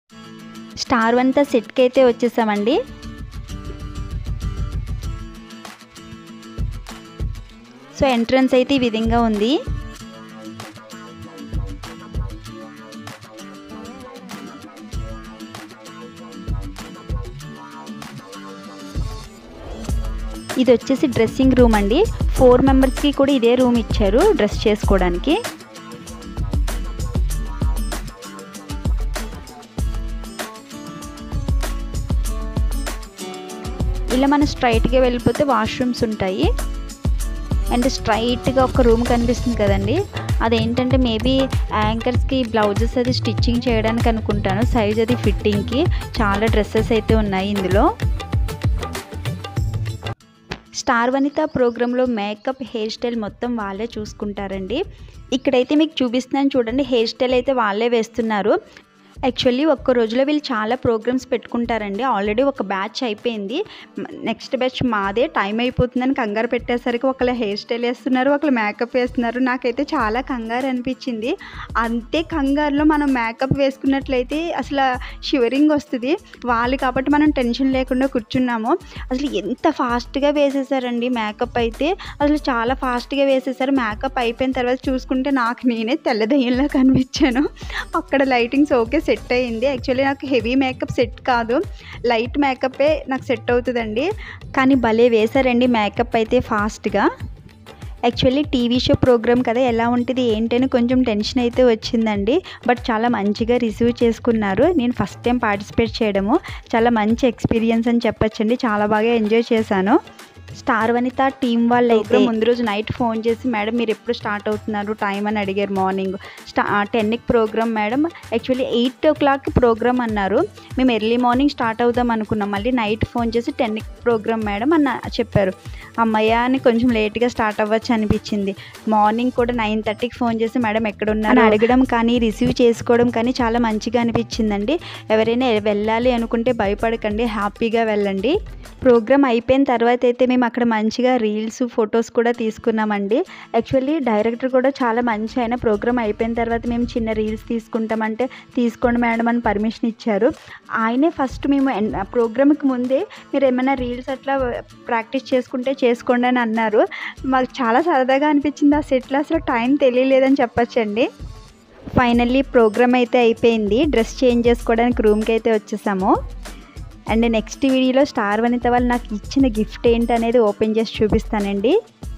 star వన్తో సెట్కి అయితే వచ్చేసామండి సో ఎంట్రన్స్ అయితే ఈ విధంగా ఉంది ఇది వచ్చేసి డ్రెస్సింగ్ రూమ్ అండి ఫోర్ మెంబర్స్కి కూడా ఇదే రూమ్ ఇచ్చారు డ్రెస్ చేసుకోవడానికి ఇలా మనం స్ట్రైట్గా వెళ్ళిపోతే వాష్రూమ్స్ ఉంటాయి అండ్ స్ట్రైట్గా ఒక రూమ్ కనిపిస్తుంది కదండి అదేంటంటే మేబీ యాంకర్స్కి బ్లౌజెస్ అది స్టిచ్చింగ్ చేయడానికి అనుకుంటాను సైజ్ అది ఫిట్టింగ్కి చాలా డ్రెస్సెస్ అయితే ఉన్నాయి ఇందులో స్టార్ వనిత ప్రోగ్రాంలో మేకప్ హెయిర్ స్టైల్ మొత్తం వాళ్ళే చూసుకుంటారండి ఇక్కడైతే మీకు చూపిస్తున్నాను చూడండి హెయిర్ స్టైల్ అయితే వాళ్ళే వేస్తున్నారు యాక్చువల్లీ ఒక్క రోజులో వీళ్ళు చాలా ప్రోగ్రామ్స్ పెట్టుకుంటారండి ఆల్రెడీ ఒక బ్యాచ్ అయిపోయింది నెక్స్ట్ బ్యాచ్ మాదే టైం అయిపోతుందని కంగారు పెట్టేసరికి ఒకళ్ళు హెయిర్ స్టైల్ వేస్తున్నారు ఒకళ్ళు మేకప్ వేస్తున్నారు నాకైతే చాలా కంగారు అనిపించింది అంతే కంగారులో మనం మేకప్ వేసుకున్నట్లయితే అసలు షివరింగ్ వస్తుంది వాళ్ళు కాబట్టి మనం టెన్షన్ లేకుండా కూర్చున్నాము అసలు ఎంత ఫాస్ట్గా వేసేసారండి మేకప్ అయితే అసలు చాలా ఫాస్ట్గా వేసేసారు మేకప్ అయిపోయిన తర్వాత చూసుకుంటే నాకు నేనే తెల్లదయ్యంలా కనిపించాను అక్కడ లైటింగ్స్ ఓకే సెట్ అయ్యింది యాక్చువల్లీ నాకు హెవీ మేకప్ సెట్ కాదు లైట్ మేకప్పే నాకు సెట్ అవుతుందండి కానీ భలే వేశారండి మేకప్ అయితే ఫాస్ట్గా యాక్చువల్లీ టీవీ షో ప్రోగ్రామ్ కదా ఎలా ఉంటుంది ఏంటని కొంచెం టెన్షన్ అయితే వచ్చిందండి బట్ చాలా మంచిగా రిసీవ్ చేసుకున్నారు నేను ఫస్ట్ టైం పార్టిసిపేట్ చేయడము చాలా మంచి ఎక్స్పీరియన్స్ అని చెప్పొచ్చండి చాలా బాగా ఎంజాయ్ చేశాను స్టార్ వనిత టీం వాళ్ళు అయితే ముందు రోజు నైట్ ఫోన్ చేసి మేడం మీరు ఎప్పుడు స్టార్ట్ అవుతున్నారు టైం అని అడిగారు మార్నింగ్ స్టా టెన్కి program madam actually eight o'clock program అన్నారు మేము ఎర్లీ మార్నింగ్ స్టార్ట్ అవుదాం అనుకున్నాం మళ్ళీ నైట్ ఫోన్ చేసి టెన్కి ప్రోగ్రామ్ మేడం అన్న చెప్పారు అమ్మయ్య అని కొంచెం లేట్గా స్టార్ట్ అవ్వచ్చు అనిపించింది మార్నింగ్ కూడా నైన్ థర్టీకి ఫోన్ చేసి మేడం ఎక్కడ ఉన్నారు అడగడం కానీ రిసీవ్ చేసుకోవడం కానీ చాలా మంచిగా అనిపించిందండి ఎవరైనా వెళ్ళాలి అనుకుంటే భయపడకండి హ్యాపీగా వెళ్ళండి ప్రోగ్రామ్ అయిపోయిన తర్వాత అయితే మేము అక్కడ మంచిగా రీల్స్ ఫొటోస్ కూడా తీసుకున్నామండి యాక్చువల్లీ డైరెక్టర్ కూడా చాలా మంచి ఆయన ప్రోగ్రామ్ అయిపోయిన తర్వాత మేము చిన్న రీల్స్ తీసుకుంటామంటే తీసుకోండి మేడం అని పర్మిషన్ ఇచ్చారు ఆయనే ఫస్ట్ మేము ప్రోగ్రామ్కి ముందే మీరు ఏమైనా రీల్స్ అట్లా ప్రాక్టీస్ చేసుకుంటే చేసుకోండి అని అన్నారు మాకు చాలా సరదాగా అనిపించింది ఆ సెట్లో అసలు టైం తెలియలేదని చెప్పచ్చండి ఫైనల్లీ ప్రోగ్రామ్ అయితే అయిపోయింది డ్రెస్ చేంజ్ చేసుకోవడానికి రూమ్కి అయితే వచ్చేసాము అండ్ నెక్స్ట్ వీడియోలో స్టార్ వనిత వాళ్ళు నాకు ఇచ్చిన గిఫ్ట్ ఏంటి అనేది ఓపెన్ చేసి చూపిస్తానండి